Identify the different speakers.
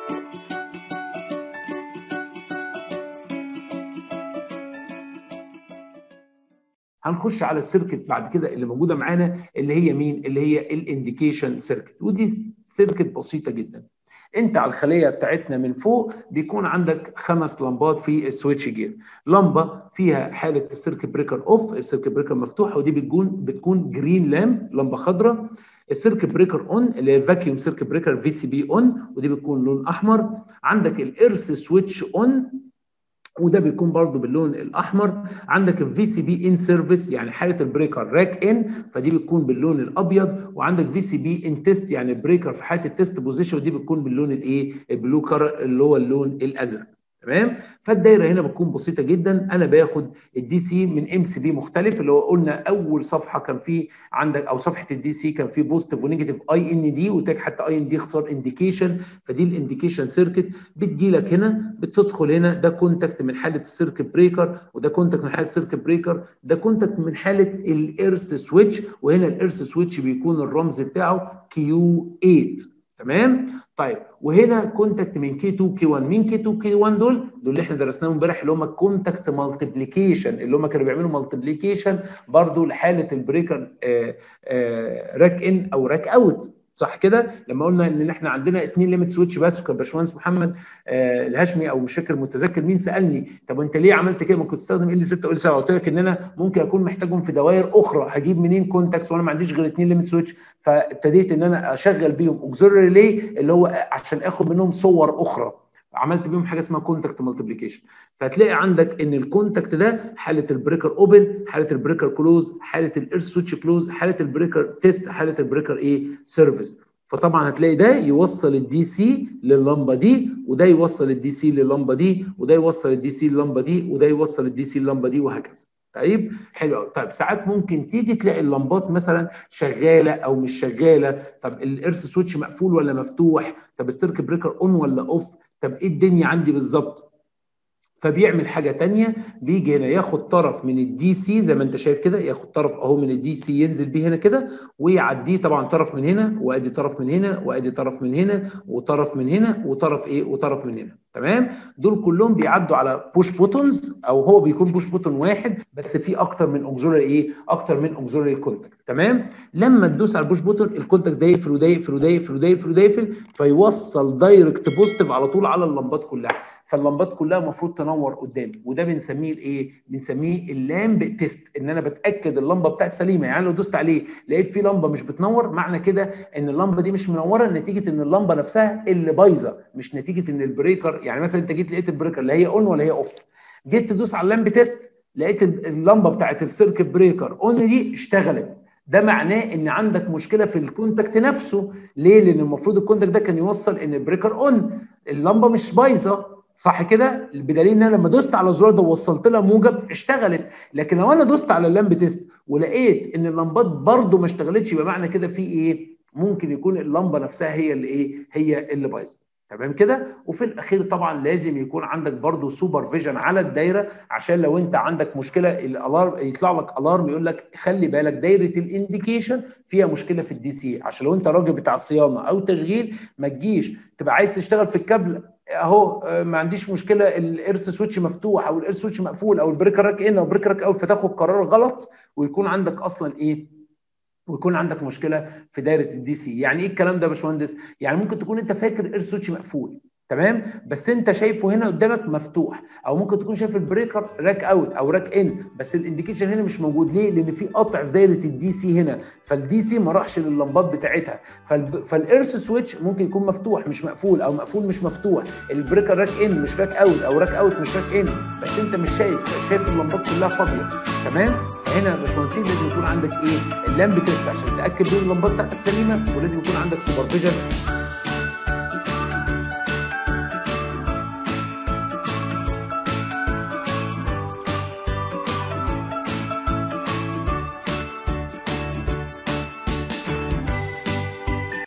Speaker 1: هنخش على السيركت بعد كده اللي موجوده معانا اللي هي مين؟ اللي هي الانديكيشن سيركت ودي سيركت بسيطه جدا. انت على الخليه بتاعتنا من فوق بيكون عندك خمس لمبات في السويتش جير لمبه فيها حاله السيركت بريكر اوف السيركت بريكر مفتوحه ودي بتكون بتكون جرين لامب لمبه خضراء السيركت بريكر اون اللي هي الفاكيوم سيركت بريكر في سي بي اون ودي بتكون لون احمر عندك الارث سويتش اون وده بيكون برضو باللون الاحمر عندك الفي سي بي ان سيرفيس يعني حاله البريكر راك ان فدي بتكون باللون الابيض وعندك في سي بي ان تيست يعني البريكر في حاله التيست بوزيشن ودي بتكون باللون الايه البلو كار اللي هو اللون الازرق تمام فالدايره هنا بتكون بسيطه جدا انا باخد الدي سي من ام سي بي مختلف اللي هو قلنا اول صفحه كان في عندك او صفحه الدي سي كان في بوزيتيف ونيجاتيف اي ان دي وتاج حتى اي ان دي اختصار انديكيشن فدي الانديكيشن سيركت بتجي لك هنا بتدخل هنا ده كونتاكت من حاله السيركت بريكر وده كونتاكت من حاله السيركت بريكر ده كونتاكت من حاله الارث سويتش وهنا الارث سويتش بيكون الرمز بتاعه كيو 8 تمام طيب وهنا كونتاكت من كي 2 كي 1 مين كي 2 كي 1 دول دول اللي احنا درسناهم امبارح اللي هم كونتاكت مالتيبليكيشن اللي هم كانوا بيعملوا مالتيبليكيشن برضو لحاله البريكر آآ آآ راك ان او راك اوت صح كده لما قلنا ان احنا عندنا اثنين ليميت سويتش بس كان باشمهندس محمد آه الهاشمي او مش فاكر متذكر مين سالني طب انت ليه عملت كده ممكن تستخدم ال 6 وال 7 قلت لك ان انا ممكن اكون محتاجهم في دوائر اخرى هجيب منين كونتاكس وانا ما عنديش غير اثنين ليميت سويتش فابتديت ان انا اشغل بيهم اوكسيلري ريلي اللي هو عشان اخد منهم صور اخرى عملت بيهم حاجه اسمها كونتاكت مالتيبليكيشن فهتلاقي عندك ان الكونتاكت ده حاله البريكر اوبن حاله البريكر كلوز حاله الايرث سويتش كلوز حاله البريكر تيست حاله البريكر ايه سيرفيس فطبعا هتلاقي ده يوصل الدي سي لللمبه دي وده يوصل الدي سي لللمبه دي وده يوصل الدي سي لللمبه دي وده يوصل الدي سي لللمبه دي وهكذا طيب حلو قوي طيب ساعات ممكن تيجي تلاقي اللمبات مثلا شغاله او مش شغاله طب الارث سويتش مقفول ولا مفتوح طب السيركت بريكر اون ولا اوف طب ايه الدنيا عندي بالظبط فبيعمل حاجه تانية بيجي هنا ياخد طرف من الدي سي زي ما انت شايف كده ياخد طرف اهو من الدي سي ينزل بيه هنا كده ويعديه طبعا طرف من هنا وادي طرف من هنا وادي طرف من هنا وطرف من هنا وطرف ايه وطرف من هنا تمام دول كلهم بيعدوا على بوش بوتونز او هو بيكون بوش بوتون واحد بس في اكتر من اوكسيلري ايه اكتر من اوكسيلري كونتاكت تمام لما تدوس على البوش بوتون الكونتاكت ده يقفل وده يقفل وده يقفل وده يقفل وده يقفل فيوصل دايركت بوزيتيف على طول على اللمبات كلها فاللمبات كلها المفروض تنور قدامي وده بنسميه الايه بنسميه اللامب تيست ان انا بتاكد اللمبه بتاعتي سليمه يعني لو دوست عليه لقيت في لمبه مش بتنور معنى كده ان اللمبه دي مش منوره نتيجه ان اللمبه نفسها اللي بايظه مش نتيجه ان البريكر يعني مثلا انت جيت لقيت البريكر اللي هي اون ولا هي اوف جيت تدوس على اللامب تيست لقيت اللمبه بتاعت السيركت بريكر اون دي اشتغلت ده معناه ان عندك مشكله في الكونتاكت نفسه ليه لان المفروض الكونتاكت ده كان يوصل ان البريكر اون اللمبه مش بايظه صح كده بدليل ان انا لما دوست على الزرار ده ووصلت لها موجب اشتغلت لكن لو انا دوست على اللامب تيست ولقيت ان اللمبات برده ما اشتغلتش يبقى معنى كده في ايه ممكن يكون اللمبه نفسها هي اللي ايه هي اللي بايظه تمام كده وفي الاخير طبعا لازم يكون عندك برضو سوبر فيجن على الدايره عشان لو انت عندك مشكله الالارم يطلع لك الارم يقول لك خلي بالك دايره الانديكيشن فيها مشكله في الدي سي عشان لو انت راجل بتاع صيانه او تشغيل ما تجيش تبقى عايز تشتغل في الكابل اهو ما عنديش مشكله الارث سويتش مفتوح او الارث سويتش مقفول او البريكر راك ان او البريكر راك اوت فتاخد قرار غلط ويكون عندك اصلا ايه ويكون عندك مشكله في دايره الدي سي يعني ايه الكلام ده يا باشمهندس يعني ممكن تكون انت فاكر الاير سويتش مقفول تمام بس انت شايفه هنا قدامك مفتوح او ممكن تكون شايف البريكر راك اوت او راك ان بس الانديكيشن هنا مش موجود ليه لان في قطع في دايره الدي سي هنا فالدي سي ما راحش لللمبات بتاعتها فالارث سويتش ممكن يكون مفتوح مش مقفول او مقفول مش مفتوح البريكر راك ان مش راك اوت او راك اوت مش راك ان بس انت مش شايف شايف اللمبات كلها فاضيه تمام فهنا يا باشمهندسين لازم يكون عندك ايه اللامب تيست عشان تاكد ان اللمبات بتاعتك سليمه ولازم يكون عندك سوبرفيجن